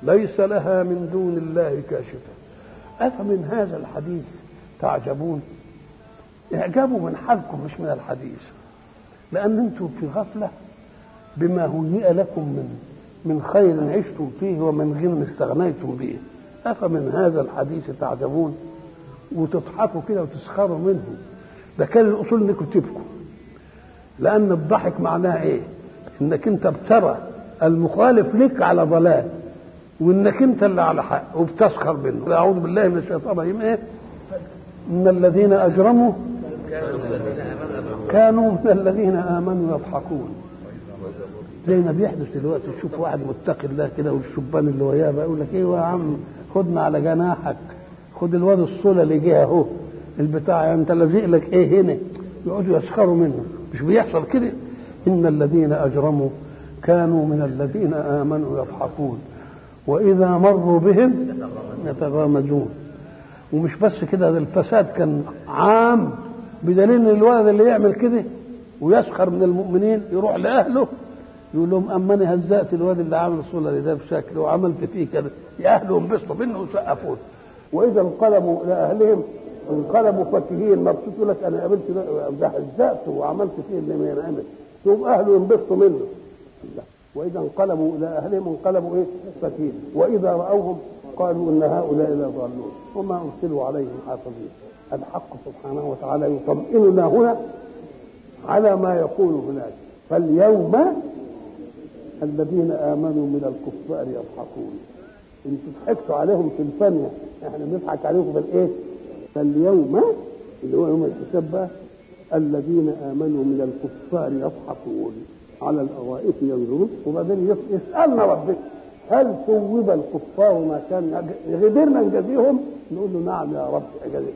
ليس لها من دون الله كاشفة أفمن هذا الحديث تعجبون اعجبوا من حالكم مش من الحديث لأن أنتم في غفلة بما هيئ لكم من من خير عشتم فيه ومن غنى استغنيتم به أفمن هذا الحديث تعجبون وتضحكوا كده وتسخروا منه ده كان الأصول إنكم تبكوا لأن الضحك معناه إيه؟ إنك أنت بترى المخالف لك على ضلال وإنك أنت اللي على حق وبتسخر منه أعوذ بالله من الشيطان الرجيم إيه؟ إن الذين أجرموا كانوا من الذين آمنوا يضحكون زي ما بيحدث دلوقتي تشوف واحد متقي الله كده والشبان اللي وياه بقى يقول لك ايه يا عم خدنا على جناحك خد الواد الصوله اللي جه اهو البتاع انت لازق لك ايه هنا يقعدوا يسخروا منه مش بيحصل كده ان الذين اجرموا كانوا من الذين امنوا يضحكون واذا مروا بهم يتغامزون ومش بس كده ده الفساد كان عام بدليل ان الولد اللي يعمل كده ويسخر من المؤمنين يروح لاهله يقول لهم اما انا هزأت الواد اللي عامل الصوره ده بشكل وعملت فيه كده يا اهله انبسطوا منه وسقفوا واذا انقلبوا الى اهلهم انقلبوا فكهين مبسوط يقول لك انا قابلت ده هزأته وعملت فيه اللي ما ينعمل يقوم اهله ينبسطوا منه واذا انقلبوا الى اهلهم انقلبوا ايه فكهين واذا راوهم قالوا ان هؤلاء لضالون وما ارسلوا عليهم حافظين الحق سبحانه وتعالى يطمئننا هنا على ما يقول هناك فاليوم الذين امنوا من الكفار يضحكون انتوا ضحكتوا عليهم في الفانية احنا بنضحك عليكم في الايه فاليوم اللي هو يوم الحساب بقى الذين امنوا من الكفار يضحكون على الارائك ينظرون وبعدين يسالنا ربنا هل ثوب الكفار ما كان قدرنا نجازيهم نقول له نعم يا رب اجازيهم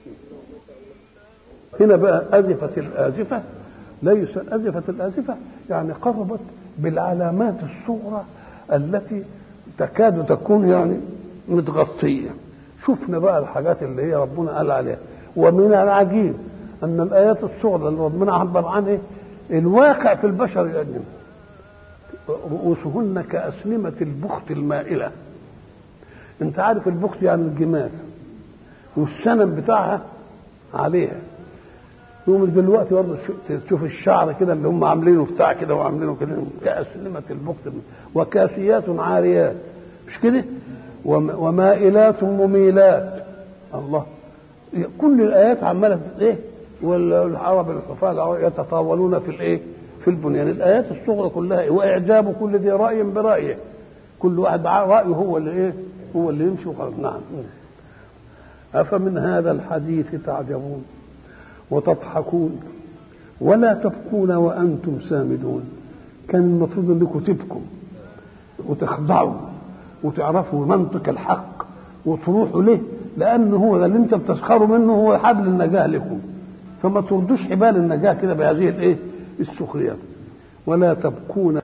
هنا بقى أزفت الآزفة ليس أزفت الآزفة يعني قربت بالعلامات الصغرى التي تكاد تكون يعني متغطية شفنا بقى الحاجات اللي هي ربنا قال عليها ومن العجيب أن الآيات الصغرى اللي ربنا عبر عنها الواقع في البشر يعني رؤوسهن كأسنمة البخت المائلة انت عارف البخت يعني الجمال والسنم بتاعها عليها يوم دلوقتي برضه تشوف الشعر كده اللي هم عاملينه بتاع كده وعاملينه كده كأسلمة البخت وكاسيات عاريات مش كده ومائلات مميلات الله كل الايات عماله ايه والعرب الحفاة يتطاولون في الايه في البنيان الايات الصغرى كلها واعجاب كل ذي راي برايه كل واحد رايه هو اللي ايه هو اللي يمشي وخلاص نعم افمن هذا الحديث تعجبون وتضحكون ولا تبكون وانتم سامدون كان المفروض انكم تبكوا وتخضعوا وتعرفوا منطق الحق وتروحوا له لان هو ده اللي انت بتسخروا منه هو حبل النجاه لكم فما تردوش حبال النجاه كده بهذه الايه السخريه ولا تبكون